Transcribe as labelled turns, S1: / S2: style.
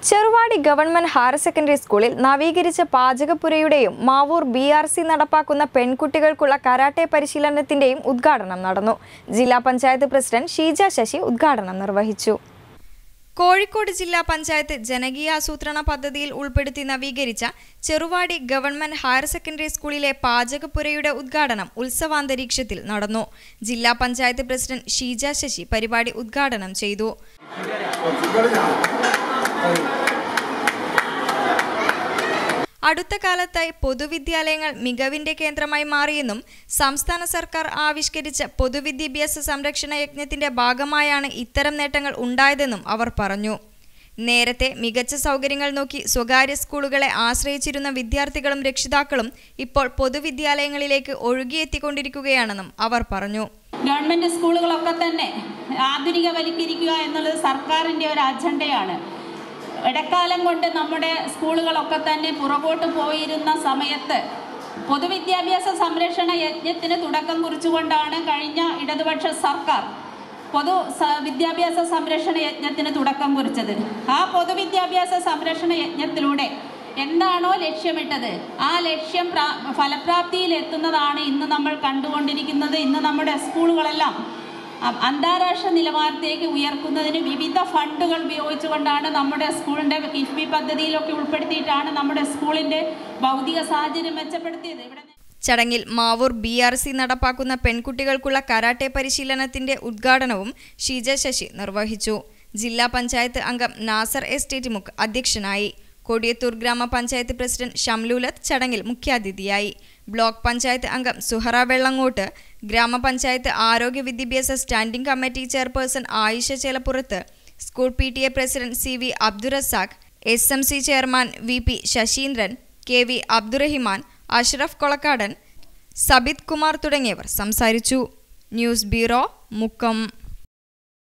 S1: Cheruvadi government higher secondary സ്കൂളിൽ നവീകരിച്ച പാചകപ്പുരയുടെയും മാവൂർ ബി ആർ സി നടപ്പാക്കുന്ന പെൺകുട്ടികൾക്കുള്ള കരാട്ടെ പരിശീലനത്തിന്റെയും ഉദ്ഘാടനം നടന്നു ജില്ലാ പഞ്ചായത്ത് പ്രസിഡന്റ് ഷീജ ശശി ഉദ്ഘാടനം നിർവഹിച്ചു കോഴിക്കോട് ജില്ലാ പഞ്ചായത്ത് ജനകീയാസൂത്രണ പദ്ധതിയിൽ ഉൾപ്പെടുത്തി നവീകരിച്ച ചെറുവാടി ഗവൺമെന്റ് ഹയർ സെക്കൻഡറി സ്കൂളിലെ പാചകപ്പുരയുടെ ഉദ്ഘാടനം ഉത്സവാന്തരീക്ഷത്തിൽ നടന്നു ജില്ലാ പഞ്ചായത്ത് പ്രസിഡന്റ് ഷീജ ശശി പരിപാടി ഉദ്ഘാടനം ചെയ്തു അടുത്ത കാലത്തായി പൊതുവിദ്യാലയങ്ങൾ മികവിന്റെ കേന്ദ്രമായി മാറിയെന്നും സംസ്ഥാന സർക്കാർ ആവിഷ്കരിച്ച പൊതുവിദ്യാഭ്യാസ സംരക്ഷണ യജ്ഞത്തിന്റെ ഭാഗമായാണ് ഇത്തരം നേട്ടങ്ങൾ ഉണ്ടായതെന്നും അവർ പറഞ്ഞു നേരത്തെ മികച്ച സൗകര്യങ്ങൾ നോക്കി സ്വകാര്യ സ്കൂളുകളെ ആശ്രയിച്ചിരുന്ന വിദ്യാർത്ഥികളും രക്ഷിതാക്കളും ഇപ്പോൾ പൊതുവിദ്യാലയങ്ങളിലേക്ക് ഒഴുകിയെത്തിക്കൊണ്ടിരിക്കുകയാണെന്നും അവർ പറഞ്ഞു
S2: ഗവൺമെൻറ് സ്കൂളുകളൊക്കെ തന്നെ ആധുനികവൽക്കരിക്കുക എന്നുള്ളത് സർക്കാരിൻ്റെ ഒരു അജണ്ടയാണ് ഇടക്കാലം കൊണ്ട് നമ്മുടെ സ്കൂളുകളൊക്കെ തന്നെ പുറകോട്ട് പോയിരുന്ന സമയത്ത് പൊതുവിദ്യാഭ്യാസ സംരക്ഷണ യജ്ഞത്തിന് തുടക്കം കുറിച്ചുകൊണ്ടാണ് കഴിഞ്ഞ ഇടതുപക്ഷ സർക്കാർ പൊതു സ- വിദ്യാഭ്യാസ സംരക്ഷണ യജ്ഞത്തിന് തുടക്കം കുറിച്ചത് ആ പൊതുവിദ്യാഭ്യാസ സംരക്ഷണ യജ്ഞത്തിലൂടെ എന്താണോ ലക്ഷ്യമിട്ടത് ആ ലക്ഷ്യം പ്രാ ഫലപ്രാപ്തിയിൽ എത്തുന്നതാണ് ഇന്ന് നമ്മൾ കണ്ടുകൊണ്ടിരിക്കുന്നത് ഇന്ന് നമ്മുടെ സ്കൂളുകളെല്ലാം അ- അന്താരാഷ്ട്ര നിലവാരത്തേക്ക് ഉയർത്തുന്നതിന് വിവിധ ഫണ്ടുകൾ ഉപയോഗിച്ചുകൊണ്ടാണ് നമ്മുടെ സ്കൂളിൻ്റെ കിഫ്ബി പദ്ധതിയിലൊക്കെ ഉൾപ്പെടുത്തിയിട്ടാണ് നമ്മുടെ സ്കൂളിൻ്റെ ഭൗതിക സാഹചര്യം മെച്ചപ്പെടുത്തിയത് ഇവിടെ
S1: ചടങ്ങിൽ മാവൂർ ബി ആർ സി നടപ്പാക്കുന്ന പെൺകുട്ടികൾക്കുള്ള കരാട്ടെ പരിശീലനത്തിന്റെ ഉദ്ഘാടനവും ഷീജ ശശി നിർവഹിച്ചു ജില്ലാ പഞ്ചായത്ത് അംഗം നാസർ എസ്റ്റേറ്റ് മുക്ക് അധ്യക്ഷനായി കൊടിയത്തൂർ ഗ്രാമപഞ്ചായത്ത് പ്രസിഡന്റ് ഷംലൂലത്ത് ചടങ്ങിൽ മുഖ്യാതിഥിയായി ബ്ലോക്ക് പഞ്ചായത്ത് അംഗം സുഹറ വെള്ളങ്ങോട്ട് ഗ്രാമപഞ്ചായത്ത് ആരോഗ്യ വിദ്യാഭ്യാസ standing committee chairperson Ayisha Chelappurath school P T A president C V Abdurazak S M C chairman V P Sasheendran K V Abdurahiman Ashraf Kolakkadan Sabith Kumar തുടങ്ങിയവർ സംസാരിച്ചു ന്യൂസ് ബ്യൂറോ മുക്കം